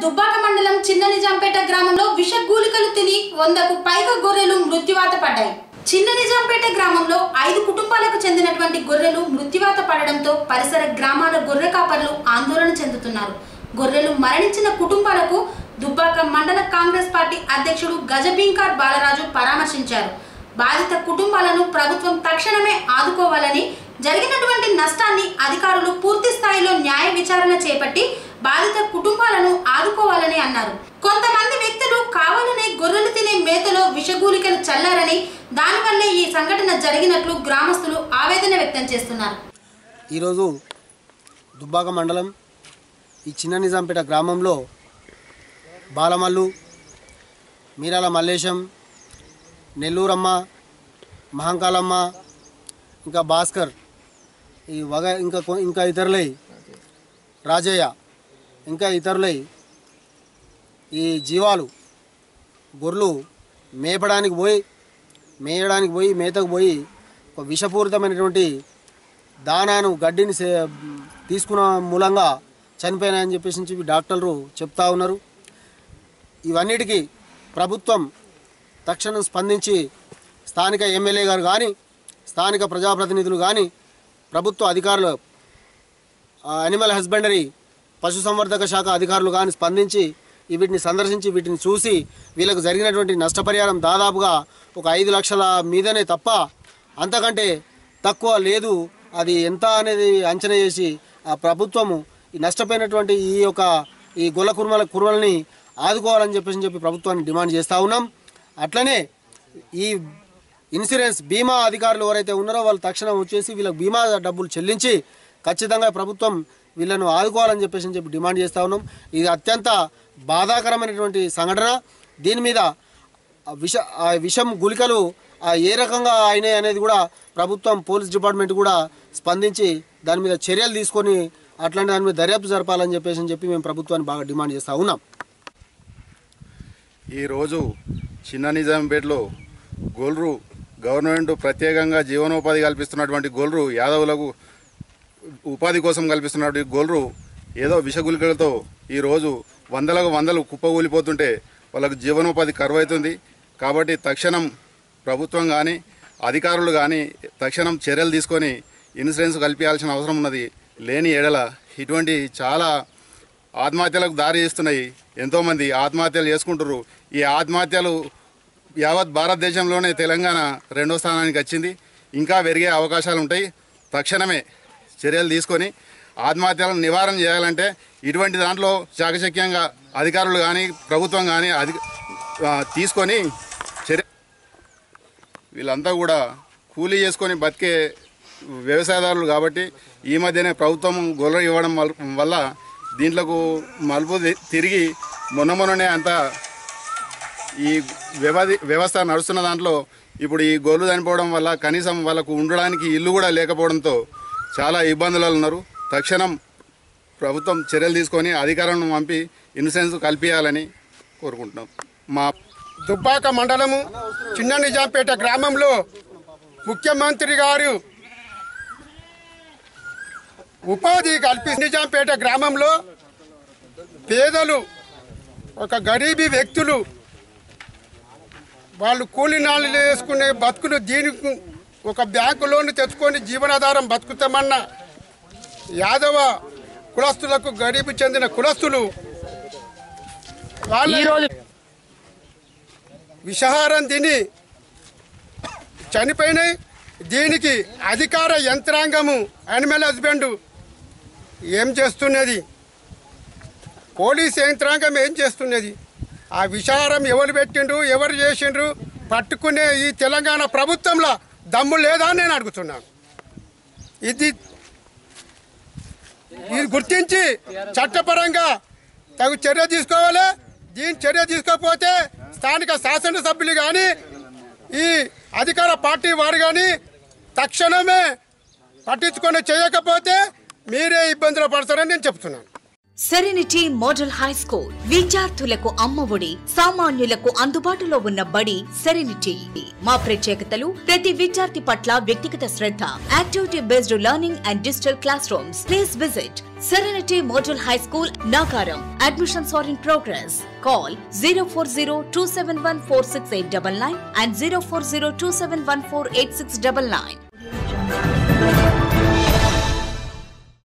దుబ్బాక మండలం చిన్న నిజాంపేట గ్రామంలో విషగూలికలు తిని వందకు పైగా గొర్రెలు మృత్యువాత పడ్డాయి చిన్న నిజాంపేట గ్రామంలో ఐదు కుటుంబాలకు చెందినటువంటి గొర్రెలు మృత్యువాత పడడంతో పరిసర గ్రామాల గొర్రె కాపర్లు ఆందోళన చెందుతున్నారు గొర్రెలు మరణించిన కుటుంబాలకు దుబ్బాక మండల కాంగ్రెస్ పార్టీ అధ్యక్షుడు గజబీంకార్ బాలరాజు పరామర్శించారు బాధిత కుటుంబాలను ప్రభుత్వం తక్షణమే ఆదుకోవాలని జరిగినటువంటి నష్టాన్ని అధికారులు పూర్తి స్థాయిలో న్యాయ విచారణ చేపట్టి బాధిత కుటుంబాలను ఆదుకోవాలని అన్నారు కొంతమంది వ్యక్తులు కావాలనే గొర్రెలు తినే మేతలో విషగూలికలు చల్లారని దానివల్లే ఈ సంఘటన జరిగినట్లు గ్రామస్తులు ఆవేదన వ్యక్తం చేస్తున్నారు ఈరోజు దుబ్బాక మండలం ఈ చిన్న నిజాంపేట గ్రామంలో బాలమల్లు మీరాల మల్లేశం నెల్లూరమ్మ మహంకాలమ్మ ఇంకా భాస్కర్ ఈ వగ ఇంకా కొ- ఇంకా ఇతరులై రాజయ్య ఇంకా ఇతరులై ఈ జీవాలు గొర్రెలు మేపడానికి పోయి మేయడానికి పోయి మేతకు పోయి ఒక విషపూరితమైనటువంటి దానాను గడ్డిని సే- తీసుకున్న మూలంగా చనిపోయినాయని చెప్పేసి చెప్పి డాక్టర్లు చెప్తా ఉన్నారు ఇవన్నిటికీ ప్రభుత్వం తక్షణం స్పందించి స్థానిక ఎమ్మెల్యే గారు కానీ స్థానిక ప్రజాప్రతినిధులు కానీ ప్రభుత్వ అధికారులు ఆ, అనిమల్ హస్బెండరీ పశుసంవర్ధక శాఖ అధికారులు కానీ స్పందించి ఈ వీటిని సందర్శించి వీటిని చూసి వీళ్ళకు జరిగినటువంటి నష్టపరిహారం దాదాపుగా ఒక ఐదు లక్షల మీదనే తప్ప అంతకంటే తక్కువ లేదు అది ఎంత అనేది అంచనా చేసి ఆ ప్రభుత్వము ఈ నష్టపోయినటువంటి ఈ యొక్క ఈ గొల్ల కుర్మల కుర్మల్ని ఆదుకోవాలని చెప్పేసి చెప్పి ప్రభుత్వాన్ని డిమాండ్ చేస్తూ ఉన్నాం అట్లనే ఈ ఇన్సూరెన్స్ బీమా అధికారులు ఎవరైతే ఉన్నారో వాళ్ళు తక్షణం వచ్చేసి వీళ్ళకి బీమా డబ్బులు చెల్లించి ఖచ్చితంగా ప్రభుత్వం వీళ్ళను ఆదుకోవాలని చెప్పేసి అని చెప్పి డిమాండ్ చేస్తూ ఉన్నాం ఇది అత్యంత బాధాకరమైనటువంటి సంఘటన దీని మీద ఆ విష ఆ విషం గుళికలు ఆ ఏ రకంగా అయినాయి అనేది కూడా ప్రభుత్వం పోలీస్ డిపార్ట్మెంట్ కూడా స్పందించి దాని మీద చర్యలు తీసుకొని అట్లాంటి దాని మీద దర్యాప్తు జరపాలని చెప్పేసి అని చెప్పి మేము ప్రభుత్వాన్ని బాగా డిమాండ్ చేస్తూ ఉన్నాం ఈరోజు చిన్న నిజాంపేటలో గోల్రు గవర్నమెంట్ ప్రత్యేకంగా జీవనోపాధి కల్పిస్తున్నటువంటి గోల్రు యాదవులకు ఉపాధి కోసం కల్పిస్తున్నటువంటి గోల్రు ఏదో విషగులికలతో ఈరోజు వందలకు వందలు కుప్పగూలిపోతుంటే వాళ్ళకు జీవనోపాధి కరువు అవుతుంది కాబట్టి తక్షణం ప్రభుత్వం కానీ అధికారులు కానీ తక్షణం చర్యలు తీసుకొని ఇన్సూరెన్స్ కల్పించాల్సిన అవసరం ఉన్నది లేని ఎడల ఇటువంటి చాలా ఆత్మహత్యలకు దారి తీస్తున్నాయి ఎంతోమంది ఆత్మహత్యలు చేసుకుంటారు ఈ ఆత్మహత్యలు యావత్ భారతదేశంలోనే తెలంగాణ రెండో స్థానానికి వచ్చింది ఇంకా పెరిగే అవకాశాలు ఉంటాయి తక్షణమే చర్యలు తీసుకొని ఆత్మహత్యలను నివారణ చేయాలంటే ఇటువంటి దాంట్లో చాకచక్యంగా అధికారులు కానీ ప్రభుత్వం కానీ అధి ఆ, తీసుకొని చర్య వీళ్ళంతా కూడా కూలీ చేసుకొని బతికే వ్యవసాయదారులు కాబట్టి ఈ మధ్యనే ప్రభుత్వం గొర్రె ఇవ్వడం వల్- వల్ల దీంట్లకు మలుపు తి- తిరిగి మొన్న మొన్ననే అంతా ఈ వ్యవధి వ్యవస్థ నడుస్తున్న దాంట్లో ఇప్పుడు ఈ గొర్రెలు చనిపోవడం వల్ల కనీసం వాళ్ళకు ఉండడానికి ఇల్లు కూడా లేకపోవడంతో చాలా ఇబ్బందులలో ఉన్నారు తక్షణం ప్రభుత్వం చర్యలు తీసుకొని అధికారులను పంపి ఇన్సూరెన్స్ కల్పించాలని కోరుకుంటున్నాం మా దుబ్బాక మండలము చిన్న నిజాంపేట గ్రామంలో ముఖ్యమంత్రి గారు ఉపాధి కల్పి నిజాంపేట గ్రామంలో పేదలు ఒక గరీబీ వ్యక్తులు వాళ్ళు కూలి నాళ్ళు వేసుకునే బతుకులు దీనికి ఒక బ్యాంకు లోన్ తెచ్చుకొని జీవనాధారం బతుకుతామన్న యాదవ కులస్తులకు గరీబీ చెందిన కులస్తులు వాళ్ళ విషహారం తిని చనిపోయినాయి దీనికి అధికార యంత్రాంగము యానిమల్ హస్బెండ్ ఏం చేస్తున్నది పోలీస్ యంత్రాంగం ఏం చేస్తున్నది ఆ విషహారం ఎవరు పెట్టిండ్రు ఎవరు చేసిండ్రు పట్టుకునే ఈ తెలంగాణ ప్రభుత్వంలో దమ్ము లేదా అని నేను అడుగుతున్నాను ఇది ఇది గుర్తించి చట్టపరంగా తగు చర్య తీసుకోవాలి దీని చర్య తీసుకోకపోతే స్థానిక శాసనసభ్యులు కానీ ఈ అధికార పార్టీ వారు కానీ తక్షణమే పట్టించుకొని చేయకపోతే మీరే ఇబ్బందులు పడతారని నేను చెప్తున్నాను సెరెనిటీ మోడల్ హై స్కూల్ విద్యార్థులకు అమ్మఒడి సామాన్యులకు అందుబాటులో ఉన్న బడి సెరెనిటీ మా ప్రత్యేకతలు ప్రతి విద్యార్థి పట్ల వ్యక్తిగత శ్రద్ధ activity based learning and digital classrooms please visit serenity model high school Nacharam admissions are in progress call zero four zero two seven one four six eight double nine and zero four zero two seven one four eight six double nine